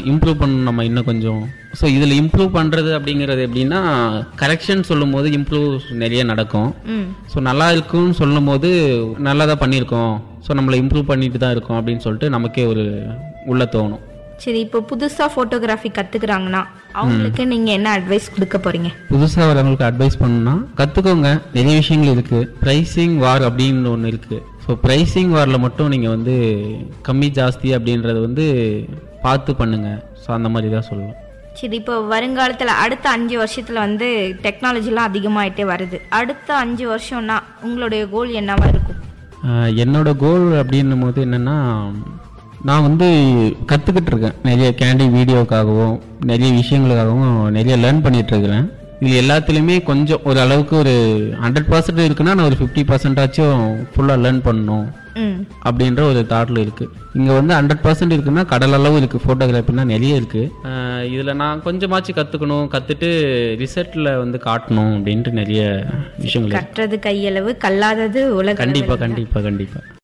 Improve பண்ணணும் நம்ம இன்னும் கொஞ்சம் ஸோ இதில் இம்ப்ரூவ் பண்ணுறது அப்படிங்கிறது எப்படின்னா கரெக்ஷன் சொல்லும் போது இம்ப்ரூவ் நிறைய நடக்கும் ம் ஸோ நல்லா இருக்குன்னு சொல்லும் போது நல்லா தான் பண்ணியிருக்கோம் ஸோ நம்மளை இம்ப்ரூவ் பண்ணிட்டு தான் இருக்கோம் அப்படின்னு சொல்லிட்டு நமக்கே ஒரு உள்ள தோணும் சரி இப்போ புதுசா போட்டோகிராஃபி கத்துக்கிறாங்கன்னா அவங்களுக்கு நீங்க என்ன அட்வைஸ் கொடுக்க போறீங்க புதுசாக வரவங்களுக்கு அட்வைஸ் பண்ணணும்னா கற்றுக்கோங்க நிறைய விஷயங்கள் இருக்குது ப்ரைஸிங் வார் அப்படின்னு ஒன்று இருக்குது ஸோ ப்ரைஸிங் வாரில் மட்டும் நீங்கள் வந்து கம்மி ஜாஸ்தி அப்படின்றத வந்து பார்த்து பண்ணுங்க ஸோ அந்த மாதிரி தான் சொல்லலாம் சரி இப்போ வருங்காலத்துல அடுத்த அஞ்சு வருஷத்துல வந்து டெக்னாலஜிலாம் அதிகமாயிட்டே வருது அடுத்த அஞ்சு வருஷம்னா உங்களுடைய கோல் என்னவா இருக்கும் ஆஹ் என்னோட கோல் அப்படின்னும் போது என்னென்னா நான் வந்து கற்றுக்கிட்டு இருக்கேன் நிறைய கேண்டி வீடியோக்காகவும் நிறைய விஷயங்களுக்காகவும் நிறைய லேர்ன் பண்ணிட்டு இருக்கிறேன் இது எல்லாத்துலேயுமே கொஞ்சம் ஒரு அளவுக்கு ஒரு ஹண்ட்ரட் பர்சன்ட் இருக்குன்னா நான் ஒரு ஃபிஃப்டி பர்சன்டாச்சும் ஃபுல்லாக லேர்ன் பண்ணணும் ம் அப்படின்ற ஒரு தாட்டில் இருக்குது இங்கே வந்து ஹண்ட்ரட் பர்சன்ட் இருக்குன்னா கடல் அளவு இருக்குது ஃபோட்டோகிராஃபினா நிறைய இருக்குது இதில் நான் கொஞ்சமாச்சும் கற்றுக்கணும் கற்றுட்டு ரிசல்ட்டில் வந்து காட்டணும் அப்படின்ட்டு நிறைய விஷயங்கள் இருக்கு. கற்றது கையளவு கல்லாதது உலக கண்டிப்பாக கண்டிப்பாக கண்டிப்பாக